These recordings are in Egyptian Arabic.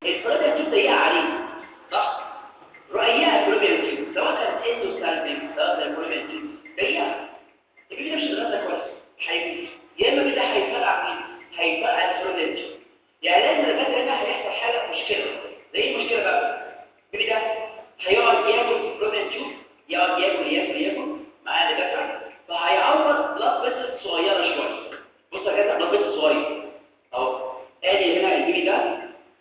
الفلوبيان تيوب ضيقه عليه صح رؤيها الفلوبيان تيوب سواء كانت اندوسالفين سواء كانت الفلوبيان تيوب ضيقه البيبي ده مش هيتغذى كويس هيموت يا اما كده هيفرقع مين هيفرقع الفلوبيان تيوب يعني لازم الغدا هنا هيحصل حاجه مشكله زي ايه المشكله بقى البيبي ده هيقعد ياكل الفلوبيان تيوب يقعد ياكل ياكل ياكل معاه دكاتره فهيعوض بلاد فيسل صغيره شويه بص يا جدع بلاد فيسل صغير اهو ادي هنا البيبي ده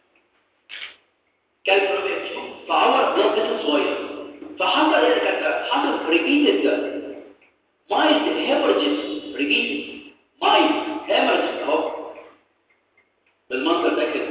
كان فلوبيان تيوب فعور بلاد فيسل صغير فحصل ايه يا دكاتره حصل ريبيتد مايلد هيموريجز ريبيتد مايلد هيموريجز اهو بالمنظر ده كده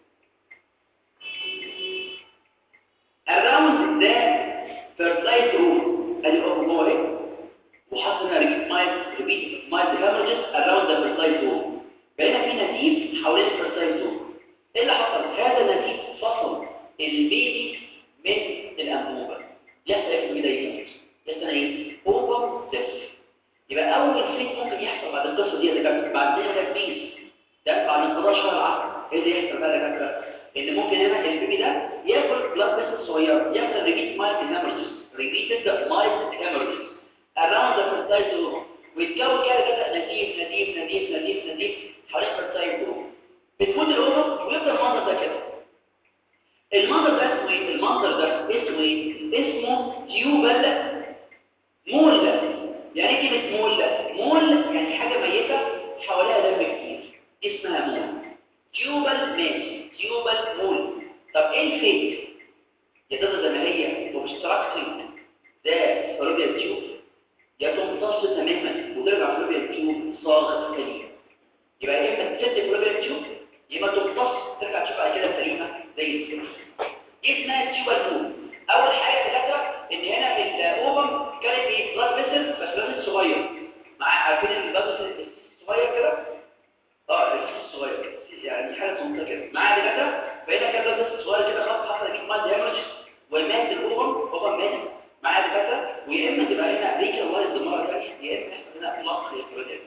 around the fertilized room ادي هو جوه ايه وحصل هنا ريبيت مايلد ريبيت مايلد هيموريجز around the fertilized room بقينا في نزيف حوالين الفرتلايز روم ايه اللي حصل هذا النزيف فصل البيبي من الانبوبه يحصل ايه في البدايه يحصل ايه اوفر ديف يبقى اول فيت ممكن يحصل بعد القصه دي يا دكاتره بعد كده تكبيس ده بعد انقضاء شهر العقل ايه اللي يحصل بقى يا دكاتره ان ممكن هنا البيبي ده ياكل بلاد فيسل صغيره يحصل ريبيت مايلد هيموريجز ريبيتد مايلد هيموريجز اراوند ذا فرتلايز روم ويتكون كده كده نزيف نزيف نزيف نزيف نزيف حوالين الفرتلايز روم بتموت الأمم ويفضل المنظر ده كده المنظر ده اسمه ايه؟ المنظر ده اسمه ايه؟ اسمه تيوبل مول يعني ايه كلمة مول مول يعني حاجة ميتة حواليها دم كتير اسمها مول تيوبل ماشي تيوبل مول طب ايه الفيك؟ يا تفضل زي ما هي وبستراكتنج ده فلوبيا تيوب يا تمتص تماما وترجع فلوبيا تيوب صاغ سليم يبقى يا اما تسد فلوبيا تيوب يا اما تمتص ترجع تشوف بعد كده سليمه زي الفل دي اسمها تيوب المول اول حاجه تذكر ان هنا الاوبم كانت ايه بلاد فيسل بس بلاد صغير مع عارفين البلاد فيسل الصغير كده اه الصغير يعني حاجه صغيره كده مع دكاتره بقينا كده بلاد فيسل صغير كده خلاص حصل فيه مال هيمرج ومات الاوبم اوبم مات مع دكاتره ويا اما تبقى هنا ريكا وايز المره الثانيه يا اما يحصل هنا بلاك للفلويد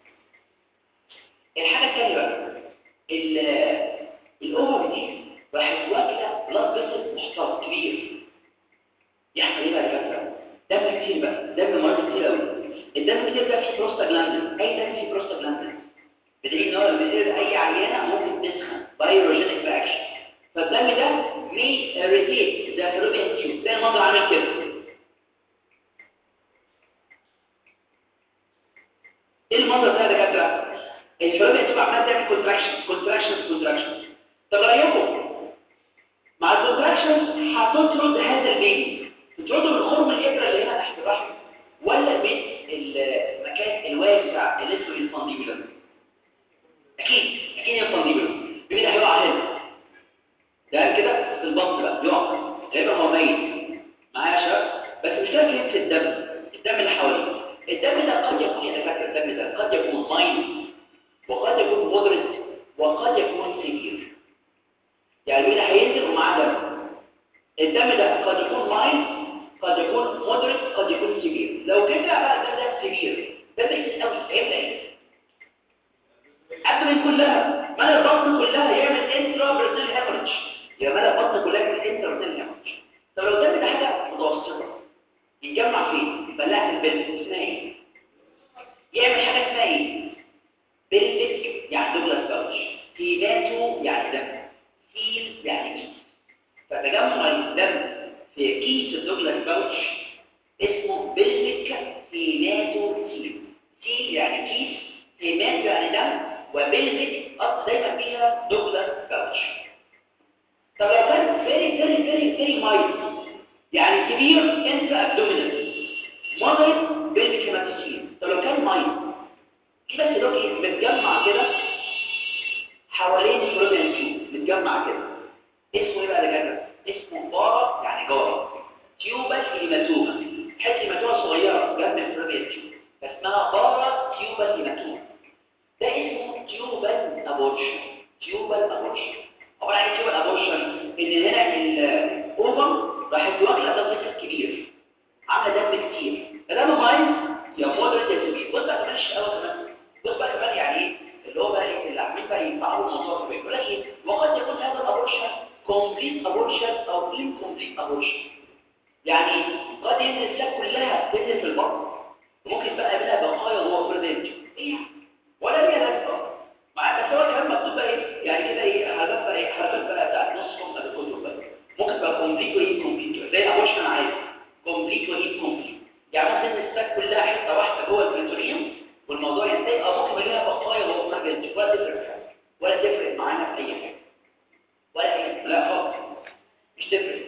الحاجه الثانيه بقى الاوفر دي راحت واكله بلاد فيسل محترم كبير يحصل ايه بقى يا دكاتره دم كتير بقى دم مرض كتير قوي الدم كتير ده فيه بروستاجلاندين اي دم فيه بروستاجلاندين بدليل ان هو لما يصير اي عيانه ممكن تسخن بايروجينيك رياكشن فالدم ده مي اريتيت ذا فلوبيان تيوب ده المنظر عامل كده ايه المنظر ده يا دكاتره الفلوبيان تيوب عمال تعمل كونتراكشن كونتراكشن كونتراكشن طب رايكم مع الكونتراكشن هتطرد هذا البيبي تطرده من خرم الابره اللي هنا تحت الرحم ولا من المكان الواسع اللي اسمه الفانديبولم اكيد اكيد الفانديبولم البيبي ده هيقع هنا ده كده في البطن بقى يقع غالبا هو ميت معايا يا شباب بس مش كده في الدم الدم اللي حواليه الدم ده قد يكون يا دكاتره الدم ده قد يكون ماين وقد يكون مودريت وقد يكون سيفير يعني ده هينزل ومعاه دم الدم ده قد يكون ماين قد يكون مودريت قد يكون سيفير لو جبنا بقى الدم ده سيفير ده كتير قوي هيبدا ايه الابدن كلها ملا البطن كلها يعمل انترا بريتنال هيموريدج يا ملا البطن كلها يعمل انترا بريتنال هيموريدج طب لو الدم ده حاجه متوسطه يتجمع فين بلاعه البلد اسمها ايه يعمل حاجه اسمها ايه بلفيك يعني دوجلاس باوتش هيباتو يعني دم سيل يعني كيس فتجمع الدم في كيس الدوجلاس باوتش اسمه بلفيك هيماتو سيل سيل يعني كيس هيماتو يعني دم وبلفيك قط دايما فيها دوجلاس باوتش طب لو كان فيري فيري فيري فيري مايل يعني كبير انترا ابدومينال مودريت بلفيك هيماتو سيل طب لو كان مايل كده سيلوكي متجمع كده حوالين الفلوبيان تيوب متجمع كده اسمه ايه بقى يا جدع اسمه بارا يعني جارة تيوبال هيماتوما حته هيماتوما صغيره جنب الفلوبيان تيوب اسمها بارا تيوبال هيماتوما ده اسمه تيوبال ابورشن تيوبال ابورشن عباره عن تيوبال ابورشن ان هنا الاوفم راحت واكله دم كبير عامله دم كتير دم مايز يا مودريت يا سيفير بص بقى كمان الشقاوه كمان بص بقى كمان يعني ايه اللي هو بقى ايه اللي عاملين بقى يفعلوا الموضوع كمان يقول لك ايه وقد يكون هذا الابورشن complete abortion او incomplete abortion يعني قد ينزل الساق كلها تنزل في البطن وممكن بقى منها بقايا جوه كل بنت ايه ولا ليها لازمه مع بس هو كمان مكتوب بقى ايه يعني كده ايه حاجات بقى ايه حاجات بقى بتاعت نص كم الكتب بقى ممكن بقى كومبليت وانكمبليت زي الابورشن عادي كومبليت وانكمبليت يعني مثلا الساق كلها حته واحده جوه البريتوريوم والموضوع ينتهي او ممكن ليها بقايا جوه كل بنت ولا تفرق ولا تفرق معانا في اي حاجه ولا اي لا خالص مش تفرق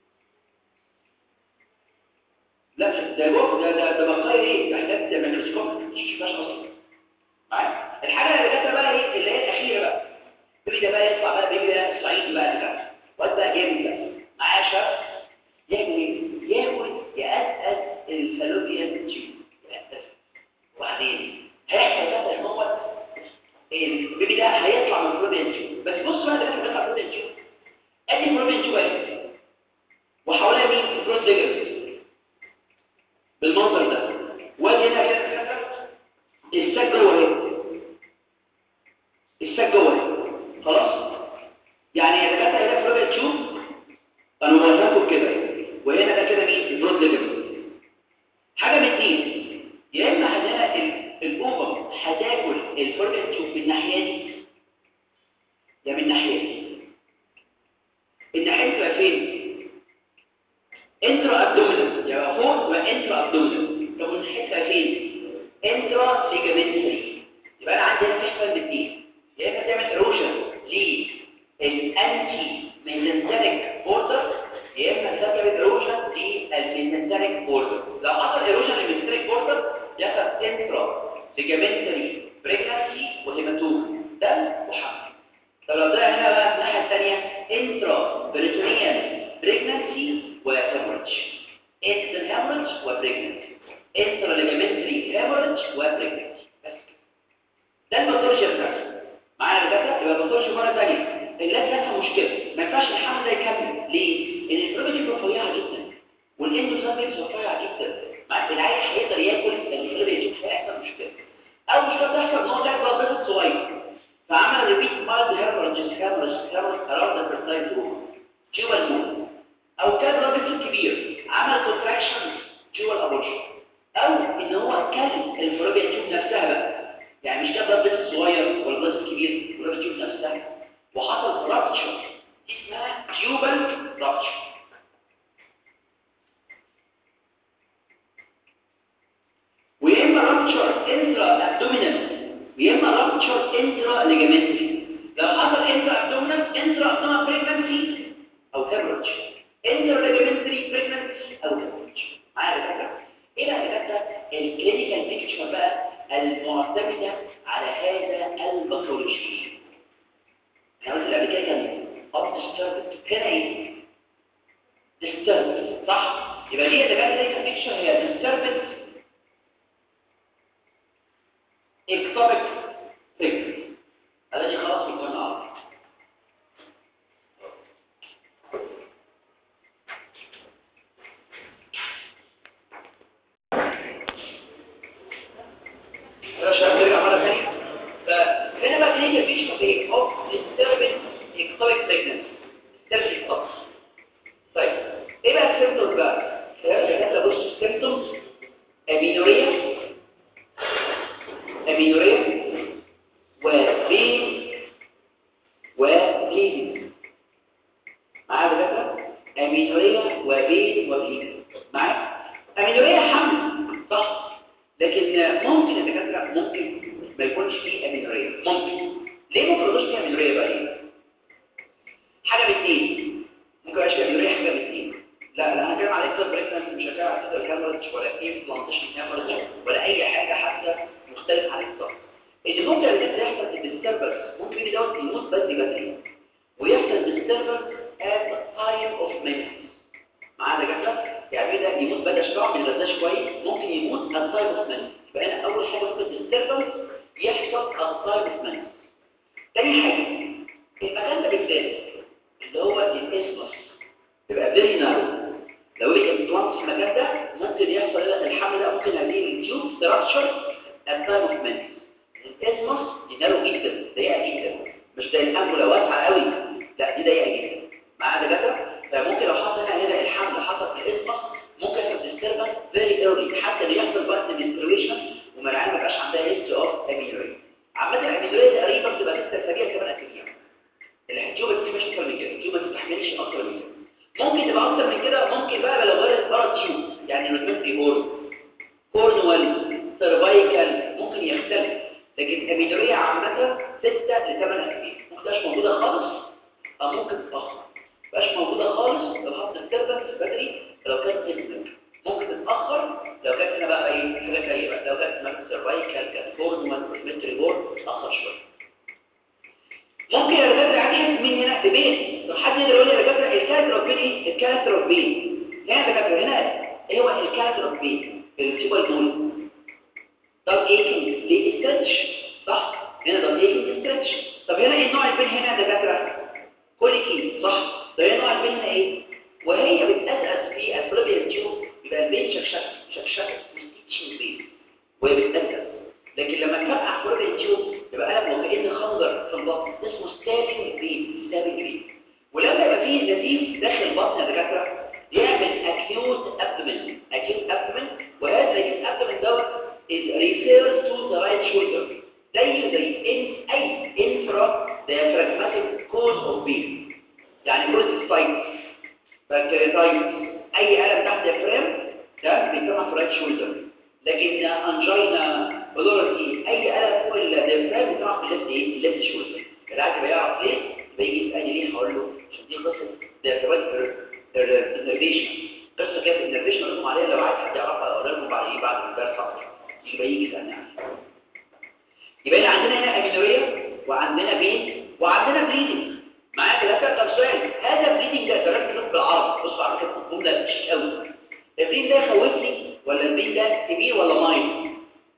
لا ده جوه ده ده ده بقايا ايه محتاج ده ميكروسكوب مش شفاش اصلا معايا الحاجه اللي جت بقى ايه اللي هي الاخيره بقى بيبي ده بقى يطلع بقى بيبي ده الصعيدي بقى ده واد بقى جامد بقى معاه شاب ياكل ايه ياكل يأسأس الفالوبيان تيوب يأسأس وبعدين هيحصل بقى ان هو البيبي ده هيطلع من الفالوبيان تيوب بس بص بقى ده كان بيطلع من الفالوبيان تيوب ادي الفالوبيان تيوب اهي وحواليها مين البروت ليجر بالمنظر ده وادي هنا كده الساك جوه اهي الساك جوه اهي خلاص يعني يا دكاتره هنا في ربع تشوف انا بوريكم كده وهنا ده كده مين البرود ليجمنت حاجه من اتنين يا اما عندنا الاوفر هتاكل الفرجه تشوف من الناحيه دي يا من الناحيه دي الناحيه تبقى فين انترا ابدومينال يبقى فوق وانترا ابدومينال طب الناحيه تبقى فين انترا ليجامنتري يبقى انا عندي هنا تحصل الاثنين يا اما تعمل ايروجن للانتي ميزنتريك بوردر يا اما تعمل ايروجن للميزنتريك بوردر لو حصل ايروجن للميزنتريك بوردر يحصل انترا ليجامنتري بريجنسي وهيماتوم دم وحمل طب لو طلع هنا بقى الناحيه الثانيه انترا بريتونيال بريجنسي وهيموريدج انترا هيموريدج وبريجنسي انترا ليجامنتري هيموريدج وبريجنسي بس ده الباثولوجي بتاعته معايا دكاتره يبقى الباثولوجي مره ثانيه الناس لها مشكله ما ينفعش الحمل ده يكمل ليه لان البروبيتي رفيعه جدا والاندوسامبيكس رفيعه جدا مع العيل هيقدر ياكل البروبيتي هيحصل مشكله اول مشكله تحصل ان هو ده بلاد صغير فعمل ريبيت مايلد هيرورجز هيرورجز هيرورجز اراوند ذا بريسايد روم جوه المول او كان راجل كبير عمل كونتراكشن جوه الابورشن او ان هو كل الفروبيا تيوب نفسها بقى يعني مش كده بيت صغير ولا بيت كبير الفروبيا تيوب نفسها وحصل رابتشر اسمها تيوبال رابتشر ويا اما رابتشر انترا ابدومينال ويا اما رابتشر انترا ليجامنتري لو حصل انترا ابدومينال انترا ابدومينال بريجنسي او هيموريدج انترا ليجامنتري بريجنسي او هيموريدج معايا دكاتره ايه بقى دكاتره الكلينيكال بيكتشر بقى المعتمده على هذا الباثولوجي احنا قلت قبل كده كان اب ديستربد هنا ايه ديستربد صح يبقى دي الكلينيكال بيكتشر هي ديستربد اكتوبيك فكر هذا دي خلاص يكون عارف فهنا بقى هي فيش مفيش اوف disturbance ectopic pregnancy disturbance ectopic طيب ايه بقى السيمتومز بقى؟ هنا بص السيمتومز امينوريا امينوريا وبين وبليدنج معايا دكاتره امينوريا وبين وبليدنج معايا امينوريا حمل صح لكن ممكن يا دكاتره ممكن ما يكونش فيه امينوريا ممكن ليه ما تقولوش فيه امينوريا بقى ايه حاجه من اثنين ممكن يبقاش فيه امينوريا حاجه من اثنين لا لا انا هتكلم على اكتر بريكنس مش هتكلم على كده كاميرج ولا ايه بلانتيشن كاميرج ولا اي حاجه حتى مختلف عن الصح اللي ممكن اللي يحصل الديستربنس ممكن يدوت يموت بدري بدري ويحصل ديستربنس at time of minutes معانا جمله يعني ده يموت بدري عشان ما يغذاش كويس ممكن يموت at time of minutes يبقى هنا اول حاجه ممكن الديستربنس يحصل at time of minutes تاني حاجه المكان ده بالذات اللي هو الاسمس يبقى فيري نارو لو هي كانت بلانت في المكان ده ممكن يحصل الحمل ده ممكن هذه التيوب ستراكشر at time of minutes الاسمس دي نارو جدا ضيقه جدا مش زي الانبوله واسعه قوي لا دي ضيقه جدا تحملش اكتر من كده ممكن تبقى اكتر من كده ممكن بقى لو غيرت بارا تيوب يعني روتمنتري بورد كورنوال سيرفايكال ممكن يختلف لكن امينوريا عامه 6 ل 8 اسابيع ممكن تبقاش موجوده خالص او ممكن تتاخر مبقاش موجوده خالص لو حط الديستربنس بدري لو كانت سيزمنت ممكن تتاخر لو كانت هنا بقى ايه حاجه تانيه بقى لو كانت مثلا سيرفايكال كانت كورنوال روتمنتري بورد تتاخر شويه ممكن يا دكاتره عادي من هنا في بيت لو حد يقدر يقول لي يا دكاتره الكالتر اوف بين ايه الكالتر اوف بين هنا يا دكاتره هنا ايه هو الكالتر اوف بين التيوبال مول طب ايه ليه ستريتش صح هنا طب ايه ستريتش طب هنا ايه نوع البين هنا يا دكاتره كوليكي صح ده هنا نوع البين هنا ايه وهي بتأسس في البروبيال تيوب يبقى البين شكشك شكشك ستيتشنج بين وهي بتأسس لكن لما تفرقع بروبيال تيوب يبقى قلب وكأن خنجر في البطن اسمه ستابنج بين ستابنج بين ولما يبقى فيه نزيف داخل البطن يا دكاتره يعمل اكيوت ابدومين اكيوت ابدومين وهذا الاكيوت ابدومين دوت is referred to the right shoulder زي زي ان اي انفرا diaphragmatic cause of pain يعني بروتيستايت بكتيريتايت اي الم تحت الفريم ده بيتسمى في رايت شولدر لكن انجينا بلورتي اي الم فوق الديافرام بتاع في الليفت ايه الليفت شولدر العادي بيعرف ليه بيجي يسالني ليه هقول له عشان دي قصه ديافرام الانرفيشن قصه كده الانرفيشن اقول لكم عليها لو عايز حد يعرفها اقول لكم بعد ايه بعد الدرس حاضر يبقى يجي يسالني عنها يبقى هنا عندنا هنا امينوريا وعندنا بين وعندنا بليدنج معايا ثلاثه طب سؤال هذا بليدنج ده درست لكم بالعربي بصوا على فكره الجمله مش قوي البين ده يخوفني ولا البين ده كبير ولا مايل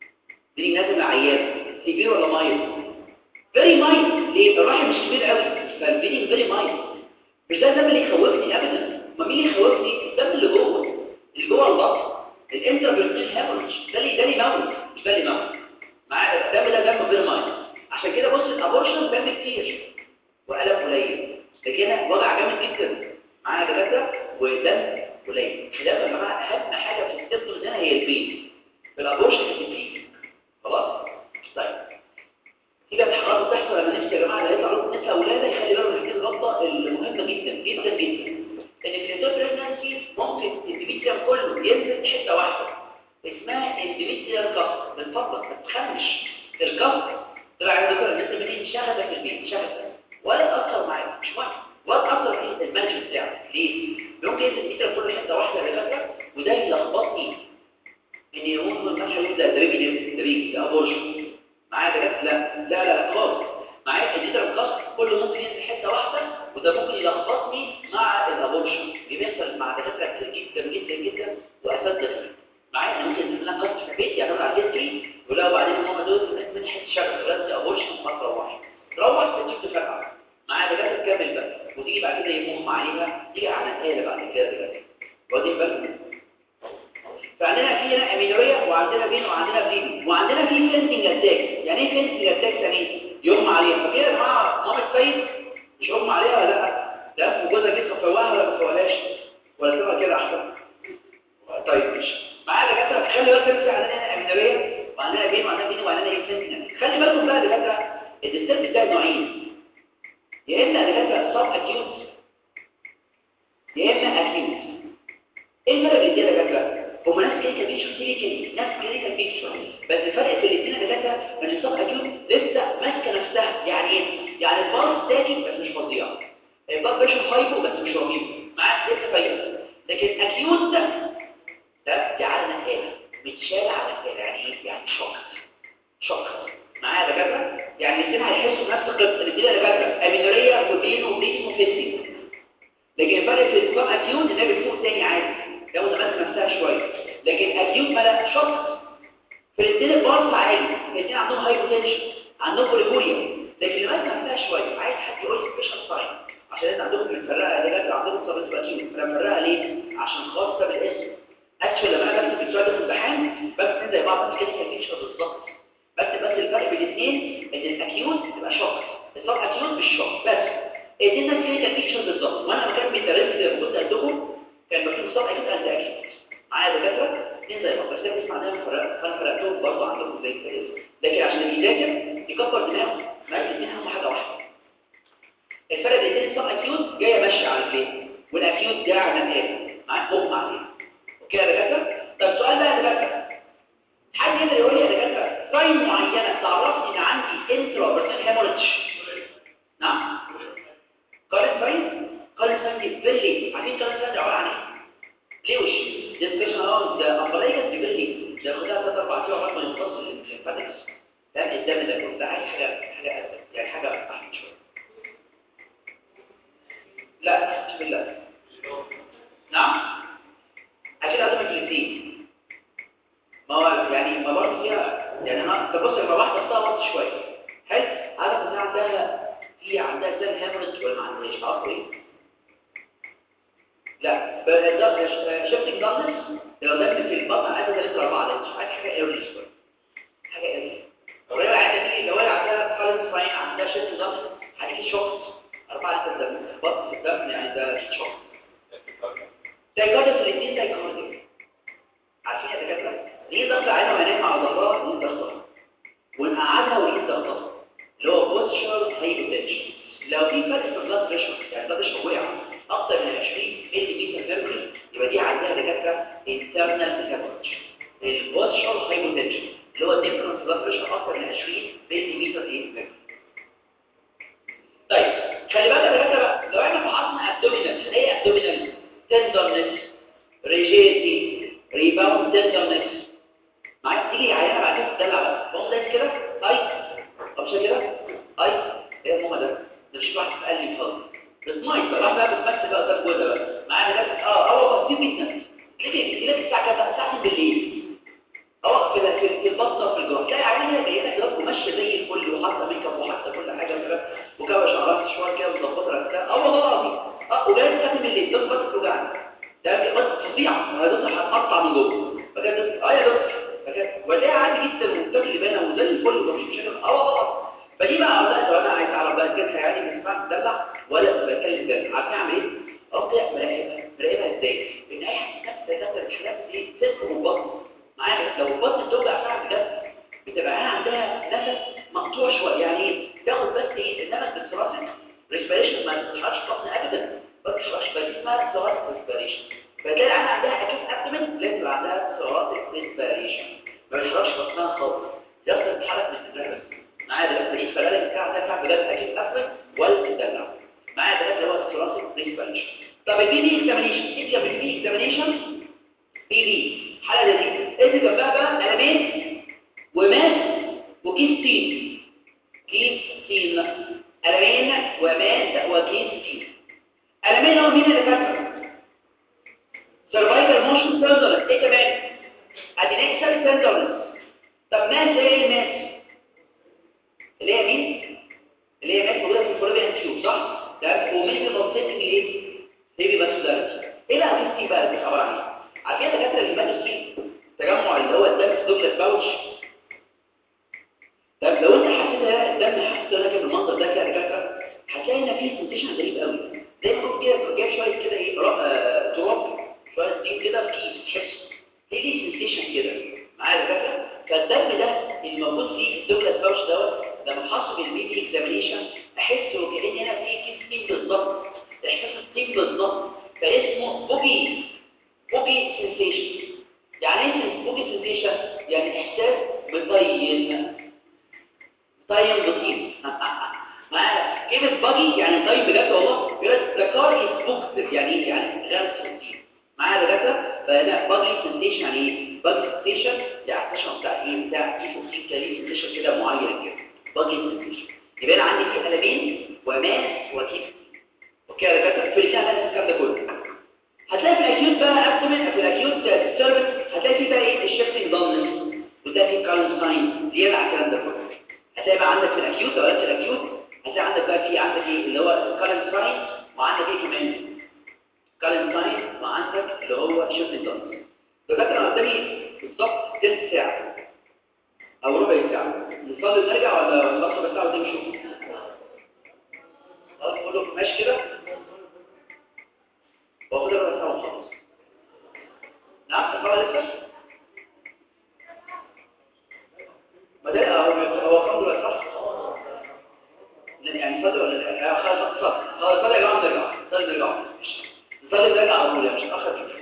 دي نازل العيان كبير ولا مايل فيري مايل ليه الرحم مش كبير قوي فالبين فيري مايل مش ده الدم اللي يخوفني ابدا ما مين اللي يخوفني الدم اللي جوه اللي جوه البطن الانتربرتين هيموريج ده اللي ده اللي موت مش ده اللي موت معايا الدم ده دم فيري مايل عشان كده بص الابورشن دم كتير وقلم قليل لكن هنا وجع جامد جدا معايا دكاتره ودم قليل ده يا جماعه اهم حاجه في السيستم هنا هي البين في الابورشن الكتير خلاص طيب في بقى حاجات بتحصل لما نفسي يا جماعه ده يطلع لكم نساء اولاده يخلي بالهم من هذه الغلطه المهمه جدا جدا جدا ان في البريجنسي ممكن الاندوميتريوم كله ينزل حته واحده اسمها اندوميتريال كف من فضلك ما تخمش الكف طلع عند دكتور الناس اللي شغله في البيت شغله ولا تاثر معاك مش مهم ولا تاثر في المانجمنت بتاعك ليه؟ ممكن ينزل الاندوميتريوم كله حته واحده يا دكاتره وده يلخبطني ان يقول المنحة يقول ده دريجي دريجي ده ابورشن معايا ده لا لا لا خالص معايا الجدر القصد كله ممكن ينزل حته واحده وده ممكن يلخبطني مع الابورشن بيحصل مع دكاتره كتير جدا جدا جدا واساتذه معايا انا ممكن ينزل لنا قصد في البيت يعتمد على الهيستوري ولا بعدين هم دول من حته شغل ولاد ابورشن ما تروحش تروح تجيب تفرقع معايا دكاتره تكمل بقى وتيجي بعد كده يمهم عليها تيجي على الآلة بعد كده دكاتره واخدين بالكم فعندنا في هنا امينوريا وعندنا بين وعندنا بليدنج وعندنا في فينسنج اتاك يعني ايه فينسنج اتاك يعني يغمى عليها فكده يا جماعه مامة سيد مش يغمى عليها ولا لا ده وجوزها جه فواها ولا ما فواهاش ولا تبقى كده احسن طيب مش معايا دكاتره خلي بالك بس عندنا هنا امينوريا وعندنا بين وعندنا بين وعندنا ايه فينسنج خلي بالكم بقى دكاتره الديسترب بتاع نوعين يا اما دكاتره سب اكيوت يا اما اكيوت ايه الفرق بين دي يا دكاتره هم ناس كلينيكال بيكتشر كلينيكال ناس كلينيكال بيكتشر بس الفرق في الاثنين ثلاثه ان الصف اكيوت لسه ماسكه نفسها يعني ايه يعني البلس ساكن بس مش فظيع البلس بريشر هايبو بس مش رهيب معاك لسه فايق لكن اكيوت ده ده دي على نقاله متشال على نقاله يعني ايه يعني شوك شوك معايا يا دكاتره يعني الاثنين هيحسوا بنفس القصه الاثنين يا دكاتره امينوريا وبين وبين وفيسنج لكن الفرق في الصف اكيوت ان بيفوق تاني عادي لو ماسك نفسها شويه لكن اكيوت ملا شوك في الاثنين البارس عالي الاثنين عندهم هايبوتنشن عندهم بوليبوريا لكن اللي ماسك نفسها شويه عايز حد يقول لي سبيشال ساين عشان انت عندكم بنفرقها دلوقتي عندكم صابت اكيوت بنفرقها ليه عشان خاصه بالاسم اكشوال لما انا بكتب السؤال ده في الامتحان بكتب زي بعض كده كده بالظبط بكتب بس الفرق بين الاثنين ان الاكيوت تبقى شوك الصاب اكيوت مش شوك بس الاثنين نفس كلينيكال بيكتشر بالظبط وانا لما كان بيدرس لي كنت قدكم كان مكتوب الصاب اكيوت اند اكيوت معايا دكاتره اثنين زي بعض بس انا بسمع دايما فرق فانا فرقتهم برضه عندكم زي كده لكن عشان اللي يذاكر يكبر دماغه ما الاثنين هم حاجه واحده الفرق بين الاثنين الصاب اكيوت جايه ماشيه على عليه والاكيوت ده عمل ايه معاك مغمى عليه اوكي يا دكاتره طب سؤال بقى يا دكاتره حد يقدر يقول لي يا دكاتره ساين معينه تعرفني ان عندي انترا بيرسونال هيموريدج نعم كارنت ساين كارنت ساين دي فيري عارفين كارنت ساين عباره عن ايه ليوش ديسبيشن اون ده امبلايكس دي فيري ده خدها ثلاث اربع ايام لغايه ما يخلص الليمفاتكس ده الدم ده كله ده عايز حاجه حاجه أسهل. يعني حاجه احسن شويه لا بسم الله نعم عشان لازم الاثنين ما هو يعني ما برضه فيها يعني انا تبص لما واحده صارت شويه حلو عارف ان عندها في عندها سيل هيموريج ولا ما عندهاش عارف ايه لا شفتنج دارنس لو دم في البطن عايزه 3 4 لتر عايز حاجه ايرلي شويه حاجه ايرلي لو هي عندها دي لو هي عندها فالنس فاين عندها شفتنج دارنس هتيجي شوكت 4 لتر دم بطن الدم يعني ده شوكت سايكوتس الاثنين سايكوتس عارفين يا دكاتره ليه ضغط عينه وهنام على ظهرها ليه ضغطها ونقعدها وليه ضغطها اللي هو بوستشر هايبوتنشن لو في فرق في بلاد بريشر يعني بلاد بريشر وقع اكتر من 20 ملي متر ميركوري يبقى دي عندها دكاتره انترنال هيموريدج البوستشر هايبوتنشن اللي هو ديفرنس بلاد بريشر اكتر من 20 ملي متر ايه ميركوري طيب خلي بالك يا دكاتره بقى لو احنا فحصنا ابدومينال ايه ابدومينال تندرنس ريجيتي ريباوند تندرنس معاك تيجي عينه بعد كده تدلع بقى بقوم دايس كده اي طب شايف كده اي ايه يا ماما ده ده مش واحد قال لي فاضي بس مايك بقى بقى بتمثل بقى قدام جوه بقى معايا ده اه اول بسيط جدا ليه بيجي لك الساعه كام بقى الساعه 2 بالليل اه كده في في البطه في الجروح تلاقي عينه جايه لك جروح وماشيه زي الفل وحاطه ميك اب وحاطه كل حاجه كده وكوى شعرات شويه كده ومظبطه راسها اه والله العظيم اه وجاي الساعه 2 بالليل بس بس توجعني ده بس فظيع يا دكتور هتقطع من جوه فكده اه يا دكتور فكده ولاقيها عادي جدا وبتاكل لبانه وزي الفل ومفيش مشاكل اه والله فدي بقى عاوزة لو انا عايز اعرف بقى كده يعني ما ينفعش تدلع ولا بتكلم جد عارفين اعمل ايه؟ ابدا مراقبها مراقبها ازاي؟ ان اي حد نفس دكاتره الحاجات دي صدق والبطن معايا لو البطن بتوجع فعلا بجد بتبقى انا عندها نفس مقطوع شويه يعني ايه؟ تاخد بس ايه النفس بالثراسك ريسبيريشن ما تشربش بطن ابدا ما تشربش بس اسمها ثراسك ريسبيريشن فتلاقي انا عندها اكيد ابدمن لازم يبقى عندها ثراسك ريسبيريشن ما تشربش بطنها خالص يفضل تتحرك من الدماغ بس معايا دلوقتي ايه فلا بتاع ده بتاع بجد اكيد افرد ولا تدلع معايا دلوقتي اللي هو الثراسك ريسبيريشن طب البي دي اكزامينيشن ايه جنب البي اكزامينيشن بي دي حاله دي ايه جنبها بقى قلمين وماس وكيس تين كيس تين قلمين وماس وكيس تين قلمين هو مين اللي كاتبه سيرفايكال موشن سنترز ايه كمان ادينكسال سنترز طب ماس ايه الماس اللي هي مين اللي هي ماس موجوده في الفلوبيان تيوب صح ده ومثل بسيط ايه هيبي باسولاريتي ايه الكيس تين بقى دي عباره عن ايه عارفين يا دكاتره الماجستري تجمع اللي هو الدم في دوبلت باوتش طب لو انت حسيت الدم حسيت ده كده بالمنظر ده كده يا دكاتره هتلاقي ان في سنسيشن غريب قوي زي ما كنت كده جايب شويه كده ايه آه تراب شويه دي كده في كيس تحس ايه دي سنسيشن كده معايا يا دكاتره فالدم ده اللي موجود فيه الدوبلت باوتش دوت لما احطه بالبيبي اكزامينيشن احس وكأن هنا في كيس تيم بالظبط احساس التيم بالظبط فاسمه بوجي بوجي سنسيشن يعني ايه بوجي سنسيشن يعني احساس بطين طين بطين معايا كلمه باجي يعني طين بجد والله بيقول لك ذا كار از بوكت يعني ايه يعني غير سنسيشن معايا دكاتره فده باجي سنسيشن يعني ايه باجي سنسيشن يعني احساس بتاع ايه بتاع في فوكسين كده سنسيشن كده معين كده باجي سنسيشن يبقى انا عندي فيه قلمين وماس وكيف اوكي يا دكاتره في الكلام الكلام ده كله هتلاقي في الاكيوت بقى ابدومين في الاكيوت سيرفيس هتلاقي فيه بقى ايه الشيفتنج دامنس وده فيه كارن ساين زياده على الكلام ده كله هتلاقي بقى عندك في الاكيوت او في الاكيوت هتلاقي عندك بقى في عندك ايه اللي هو كارن ساين وعندك ايه كمان كارن ساين وعندك اللي هو شيفتنج دامنس دلوقتي انا قدامي بالظبط ثلث ساعه او ربع ساعه نصلي ونرجع ولا نخلص ربع ساعه وتمشوا خلاص نقول له ماشي كده واخد ربع ساعه وخلاص نعم تقرا لسه ما ده هو هو كام دلوقتي صح يعني فاضي ولا لا خلاص فاضي خلاص فاضي يا جماعه نرجع فاضي نرجع نصلي نرجع على طول مش هتاخر كده